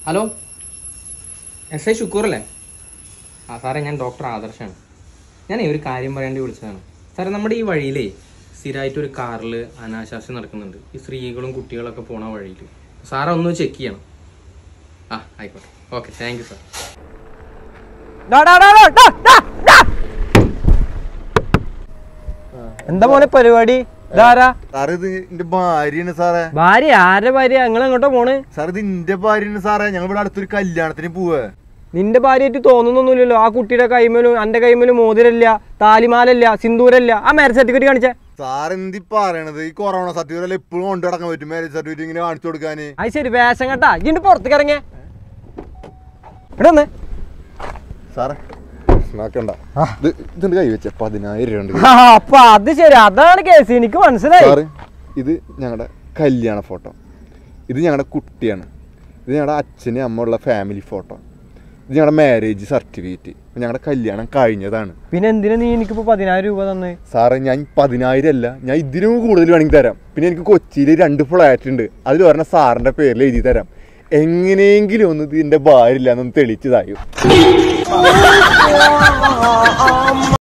Hello S I Shukkur അല്ലേ ആ സാറേ ഞാൻ ഡോക്ടർ ആദർശാണ് ഞാനേ ഒരു കാര്യം പറയാൻ വേണ്ടി വിളിച്ചതാണ് സാറേ നമ്മുടെ ഈ വഴിയിലേ സ്ഥിരമായിട്ട് ഒരു കാറിൽ അനാശാസ്യം നടക്കുന്നുണ്ട് ഈ സ്ത്രീകളും കുട്ടികളൊക്കെ പോണ വഴിയിൽ സാറേ ഒന്ന് ചെക്ക് ചെയ്യണം ആ ആയിക്കോട്ടെ ഓക്കെ താങ്ക് യു സാർ ഡാ, ഡാ, ഡാ, ഡാ, ഡാ, ഡാ, ഡാ. എന്താ മോനെ പരിപാടി ഇതാരാ സാറേ ഇത് എന്റെ ഭാര്യയാണ് സാറേ ഭാര്യ ആരുടെ ഭാര്യ നിങ്ങൾ എങ്ങോട്ടാ പോണ് സാർ ഇത് എന്റെ ഭാര്യയാണ് സാറേ ഞങ്ങൾ ഇവിടെ അടുത്തൊരു കല്യാണത്തിന് പോവേ നിന്റെ ഭാര്യയായിട്ട് തോന്നുന്നൊന്നുമില്ലല്ലോ ആ കുട്ടിയുടെ കൈമലും എന്റെ കൈമലും മോതിരല്ല താലിമാലല്ല സിന്ദൂരല്ല ആ മാരേജ് സർട്ടിഫിക്കറ്റ് കാണിച്ചേ സാർ എന്തി പറയണത് ഈ കൊറോണ സർട്ടിഫിക്കറ്റ് എപ്പോഴും കൊണ്ടു നടക്കാൻ പറ്റും മാരേജ് സർട്ടിഫിക്കറ്റ് ഇങ്ങനെ കാണിച്ചു കൊടുക്കാന് അത് ശരി വേഷം കേട്ടാ ഇജിന്റെ പുറത്തേക്ക് ഇറങ്ങിയ ഇവിടെ വന്നേ സാറേ നോക്കണ്ട ഇത് ഇതുണ്ട് കൈ വെച്ച പതിനായിരം രൂപ ഉണ്ട് ആ, അപ്പൊ അത് ശരി അതാണ് കേസ് എനിക്ക് മനസ്സിലായി സാറ് ഇത് ഞങ്ങളുടെ കല്യാണ ഫോട്ടോ ഇത് ഞങ്ങളുടെ കുട്ടിയാണ് ഇത് ഞങ്ങളുടെ അച്ഛനും അമ്മ ഉള്ള ഫാമിലി ഫോട്ടോ ഇത് ഞങ്ങളുടെ മാരേജ് സർട്ടിഫിക്കറ്റ് ഞങ്ങളുടെ കല്യാണം കഴിഞ്ഞതാണ് പിന്നെ എന്തിനാ നീ എനിക്കിപ്പോ പതിനായിരം രൂപ തന്നെ സാറേ ഞാൻ പതിനായിരം അല്ല ഞാൻ ഇതിനും കൂടുതൽ വേണമെങ്കിൽ തരാം പിന്നെ എനിക്ക് കൊച്ചിയിൽ രണ്ട് ഫ്ലാറ്റ് ഉണ്ട് അതിൽ പറഞ്ഞ സാറിന്റെ പേരിൽ എഴുതി തരാം എങ്ങനെയെങ്കിലും ഒന്ന് ഇതിന്റെ ഭാര്യ ഇല്ലാന്നൊന്ന് തെളിച്ചതായും